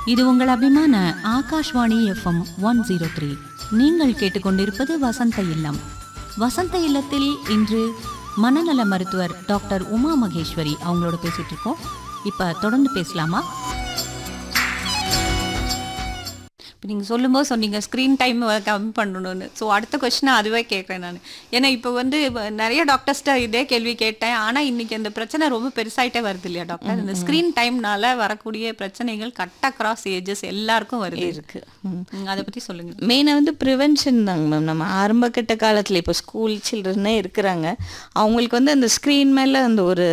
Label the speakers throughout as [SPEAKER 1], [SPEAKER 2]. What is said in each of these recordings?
[SPEAKER 1] இது உங்கள் அபிமான Akashvani FM one zero three நீங்கள் கேட்டுக்கொண்டிருப்பது வசந்த இல்லம் வசந்த இல்லத்தில் இன்று மனநல மருத்துவர் டாக்டர் உமா மகேஸ்வரி அவங்களோட பேசிட்டு இருக்கோம் இப்ப தொடர்ந்து பேசலாமா இப்போ நீங்கள் சொல்லும்போது சொன்னீங்க ஸ்க்ரீன் டைம் கம்மி பண்ணணும்னு ஸோ அடுத்த கொஸ்டினை அதுவே கேட்குறேன் நான் ஏன்னா இப்போ வந்து இப்ப நிறைய டாக்டர்ஸ்ட்ட இதே கேள்வி கேட்டேன் ஆனால் இன்னைக்கு அந்த பிரச்சனை ரொம்ப பெருசாயிட்டே வருது இல்லையா டாக்டர் இந்த ஸ்க்ரீன் டைம்னால வரக்கூடிய பிரச்சனைகள் கட் அக்ராஸ் ஏஜஸ் எல்லாருக்கும் வருது
[SPEAKER 2] இருக்கு ம்.
[SPEAKER 1] ம், அதை பற்றி சொல்லுங்க
[SPEAKER 2] மெயினாக வந்து ப்ரிவென்ஷன் தாங்க மேம் நம்ம ஆரம்ப கட்ட காலத்தில் இப்போ ஸ்கூல் சில்ட்ரனே இருக்கிறாங்க அவங்களுக்கு வந்து அந்த ஸ்க்ரீன் மேலே அந்த ஒரு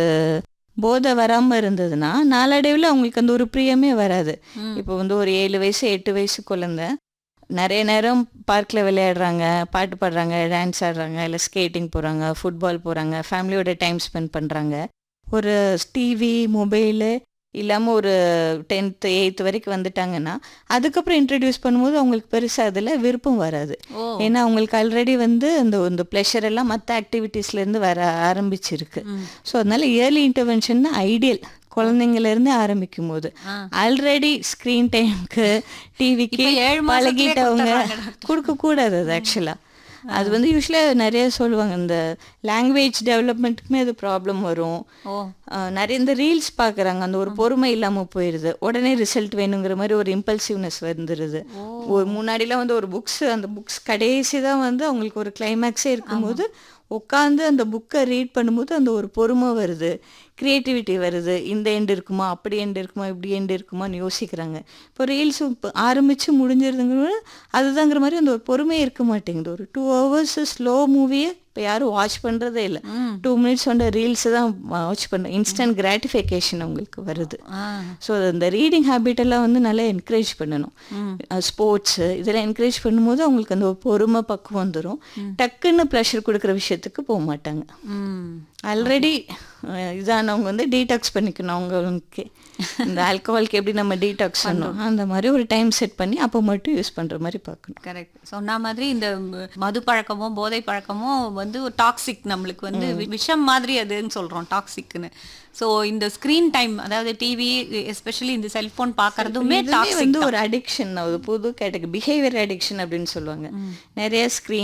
[SPEAKER 2] போதை வராமல் இருந்ததுன்னா நாளடைவில் அவங்களுக்கு அந்த ஒரு பிரியமே வராது
[SPEAKER 1] ம்.
[SPEAKER 2] இப்போ வந்து ஒரு ஏழு வயசு எட்டு வயசு குழந்தை நிறைய நேரம் பார்க்கில் விளையாடுறாங்க பாட்டு பாடுறாங்க டான்ஸ் ஆடுறாங்க இல்லை ஸ்கேட்டிங் போகிறாங்க ஃபுட்பால் போகிறாங்க ஃபேமிலியோட டைம் ஸ்பெண்ட் பண்ணுறாங்க ஒரு டிவி மொபைலு இல்லாமல் ஒரு டென்த்து எயித்து வரைக்கும் வந்துட்டாங்கன்னா அதுக்கப்புறம் இன்ட்ரடியூஸ் பண்ணும்போது அவங்களுக்கு பெருசாக அதில் விருப்பம் வராது
[SPEAKER 1] ஓ
[SPEAKER 2] ஏன்னா அவங்களுக்கு ஆல்ரெடி வந்து அந்த இந்த ப்ளஷர் எல்லாம் மற்ற ஆக்டிவிட்டீஸ்லேருந்து வர ஆரம்பிச்சிருக்கு
[SPEAKER 1] ம்.
[SPEAKER 2] ஸோ அதனால இயர்லி இன்டர்வென்ஷன் தான் ஐடியல் குழந்தைங்கலேருந்து ஆரம்பிக்கும் போது
[SPEAKER 1] ஆ.
[SPEAKER 2] ஆல்ரெடி ஸ்க்ரீன் டைமுக்கு டிவிக்கு
[SPEAKER 1] இப்ப ஏழு மாசத்துலயே
[SPEAKER 2] பழகிட்டவங்க
[SPEAKER 1] கொடுத்துறாங்க
[SPEAKER 2] கொடுக்கக்கூடாது அது ஆக்சுவலாக அது வந்து யூஸ்வலாக நிறைய சொல்லுவாங்க இந்த லாங்குவேஜ் டெவலப்மெண்ட்டுக்குமே அது ப்ராப்ளம் வரும்
[SPEAKER 1] ஓ
[SPEAKER 2] ஆஹ் நிறைய இந்த ரீல்ஸ் பார்க்குறாங்க அந்த ஒரு பொறுமை இல்லாமல் போயிடுது உடனே ரிசல்ட் வேணுங்கிற மாதிரி ஒரு இம்பல்சிவ்னஸ் வந்துடுது ஒரு முன்னாடிலாம் வந்து ஒரு புக்ஸ் அந்த புக்ஸ் கடைசி தான் வந்து அவங்களுக்கு ஒரு கிளைமேக்ஸே இருக்கும்போது உட்காந்து அந்த புக்கை ரீட் பண்ணும்போது அந்த ஒரு பொறுமை வருது க்ரியேட்டிவிட்டி வருது இந்த எண்டு இருக்குமா அப்படி எண்டு இருக்குமா இப்படி எண்டு இருக்குமான்னு யோசிக்கிறாங்க இப்போ ரீல்ஸ் இப்போ ஆரம்பித்து முடிஞ்சிருதுங்கிற அதுதாங்கிற மாதிரி அந்த ஒரு பொறுமையே இருக்க மாட்டேங்குது ஒரு டூ ஹவர்ஸ் ஸ்லோ மூவியை இப்போ யாரும் வாட்ச் பண்ணுறதே இல்லை
[SPEAKER 1] ம்.
[SPEAKER 2] டூ மினிட்ஸ் வந்து ரீல்ஸ் தான் வாட்ச் பண்ண இன்ஸ்டன்ட் கிராட்டிஃபிகேஷன் அவங்களுக்கு வருது
[SPEAKER 1] ஆ
[SPEAKER 2] ஸோ இந்த ரீடிங் ஹேபிட் எல்லாம் வந்து நல்லா என்கரேஜ் பண்ணணும் ஸ்போர்ட்ஸு இதெல்லாம் என்கரேஜ் பண்ணும்போது அவங்களுக்கு அந்த ஒரு பொறுமை பக்குவம் வந்துடும் டக்குன்னு ப்ரெஷர் கொடுக்குற விஷயத்துக்கு போக மாட்டாங்க
[SPEAKER 1] ம்
[SPEAKER 2] ஆல்ரெடி இதானவங்க வந்து டீடாக்ஸ் பண்ணிக்கணும் அவங்களுக்கு இந்த ஆல்கஹால்க்கு எப்படி நம்ம டீடாக்ஸ் பண்ணோம் அந்த மாதிரி ஒரு டைம் செட் பண்ணி அப்போ மட்டும் யூஸ் பண்ணுற மாதிரி பார்க்கணும்
[SPEAKER 1] கரெக்ட் சொன்ன மாதிரி இந்த ம- மது பழக்கமோ போதை பழக்கமோ வந்து ஒரு டாக்ஸிக் நம்மளுக்கு வந்து வி- விஷம் மாதிரி அதுன்னு சொல்றோம் டாக்ஸிக்னு ஸோ இந்த ஸ்கிரீன் டைம் அதாவது டிவி எஸ்பெஷலி இந்த செல்போன் பார்க்கறதுமே
[SPEAKER 2] இதுவே
[SPEAKER 1] டாக்ஸிக்
[SPEAKER 2] வந்து ஒரு அடிக்ஷன் ஒரு புது கேட்டகரி பிஹேவியர் அடிக்ஷன் அப்படின்னு சொல்லுவாங்க நிறைய ஸ்க்ரீன்